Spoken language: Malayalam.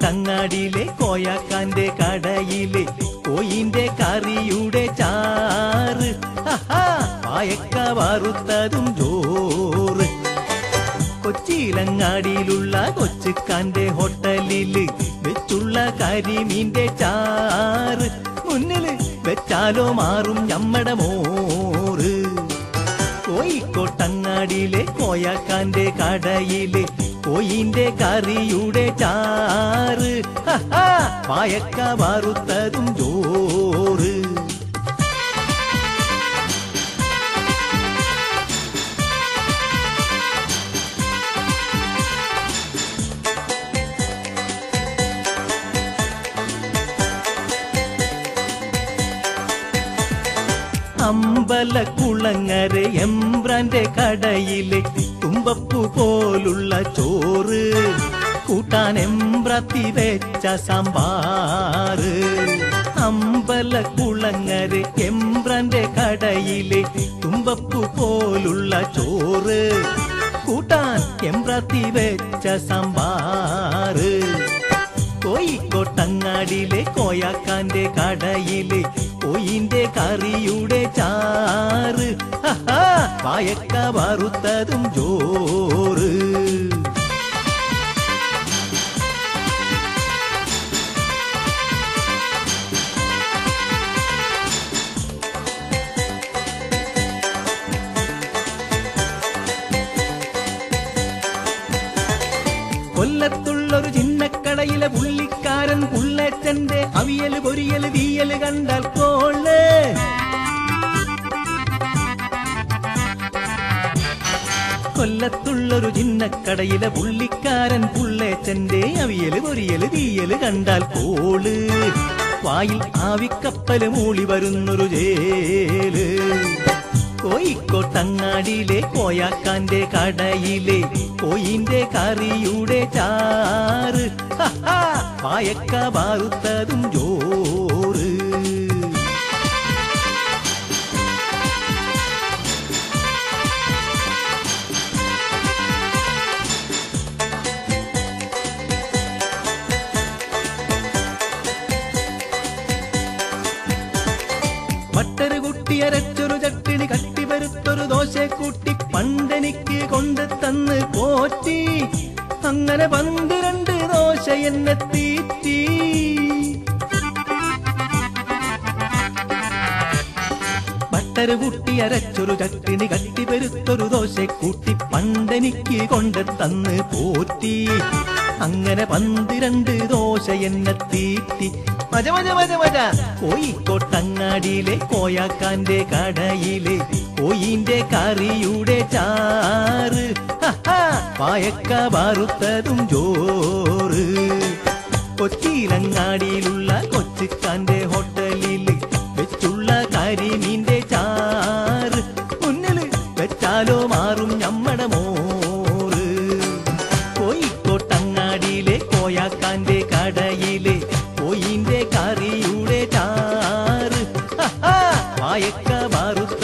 കോഴിക്കോട്ടങ്ങാടിയിലെ കോയാക്കാന്റെ കടയിലെ കോയിന്റെ കറിയുടെ ചാറ് ഹഹാ, വായക്ക വറുത്തതും ചോറ് കൊച്ചിയിലങ്ങാടിയിലുള്ള കൊച്ചുക്കാന്റെ ഹോട്ടലില് വെച്ചുള്ള കരിമീന്റെ ചാറ് മുന്നില് വെച്ചാലോ മാറും ഞമ്മടെ മോറ് കോഴിക്കോട്ടങ്ങാടിയിലെ കോയാക്കാന്റെ കടയിലെ കോയിന്റെ കറിയുടെ ചാറ് ഹഹാ, വായക്ക വറുത്തതും ചോറ് അമ്പലക്കുളങ്ങര എംബ്രാന്റെ കടയിലെ തുമ്പപ്പു പോലുള്ള ചോറ് കൂട്ടാൻ എംബ്രത്തി വെച്ച സാമ്പാറ് അമ്പലക്കുളങ്ങര എംബ്രാന്റെ കടയിലെ തുമ്പപ്പു പോലുള്ള ചോറ് കൂട്ടാൻ എംബ്രത്തി വെച്ച സാമ്പാറ് കോഴിക്കോട്ടങ്ങാടിയിലെ കോയാക്കാന്റെ കടയിലെ കോയിന്റെ കറിയുടെ ചാറ് ഹഹാ, വായക്ക വറുത്തതും ചോറ് കൊല്ലത്തുള്ളൊരു ചിന്നക്കടയിലെ പുള്ളിക്കാരൻ പുള്ളേറ്റന്റെ അവിയല് പൊരിയല് തീയല് കണ്ടാൽ കോള് കൊല്ലത്തുള്ളൊരു ചിന്നക്കടയിലെ പുള്ളിക്കാരൻ പുള്ളേച്ചന്റെ അവിയല് പൊരിയല് തീയല് കണ്ടാൽ കോള് വായിൽ ആവിക്കപ്പല് മൂളി വരുന്നൊരു ജേല് കോഴിക്കോട്ടങ്ങാടിയിലെ കോയാക്കാന്റെ കടയിലെ കോയിന്റെ കറിയുടെ ചാറ് ഹഹാ, വായക്ക വാറുത്തതും ചോറ് മട്ടര് കുട്ടി അരച്ചൊരു ചട്ടിണി കട്ടിവരുത്തൊരു ദോശ കൂട്ടി പണ്ടെനിക്ക് കൊണ്ട് തന്ന് പോറ്റി അങ്ങനെ പന്തിരണ്ട് ദോശ എന്നെ തീറ്റി ബട്ടര് കുട്ടി അരച്ചൊരു ചട്ടിണി കട്ടിവരുത്തൊരു ദോശ കൂട്ടി പണ്ടെനിക്ക് കൊണ്ട് തന്ന് പോറ്റി അങ്ങനെ പന്തിരണ്ട് ദോശ എന്നെ തീറ്റി മജ മജ മജ മജ കോഴിക്കോട്ടങ്ങാടിയിലെ കോയാക്കാന്റെ കടയിലെ കോയിന്റെ കറിയുടെ ചാറ് ഹഹാ, വായക്ക വറുത്തതും ചോറ് കൊച്ചിയിലങ്ങാടിയിലുള്ള കൊച്ചിക്കാന്റെ ഹോട്ടലിൽ വെച്ചുള്ള കരിമീന്റെ ചാറ് മുന്നില് വെച്ചാലോ മാറും ഞമ്മടെ മോറ് കോഴിക്കോട്ടങ്ങാടിയിലെ കോയാക്കാന്റെ കടയിലെ കോയിന്റെ കറിയുടെ ചാറ് ഹഹാ, വായക്ക വറുത്ത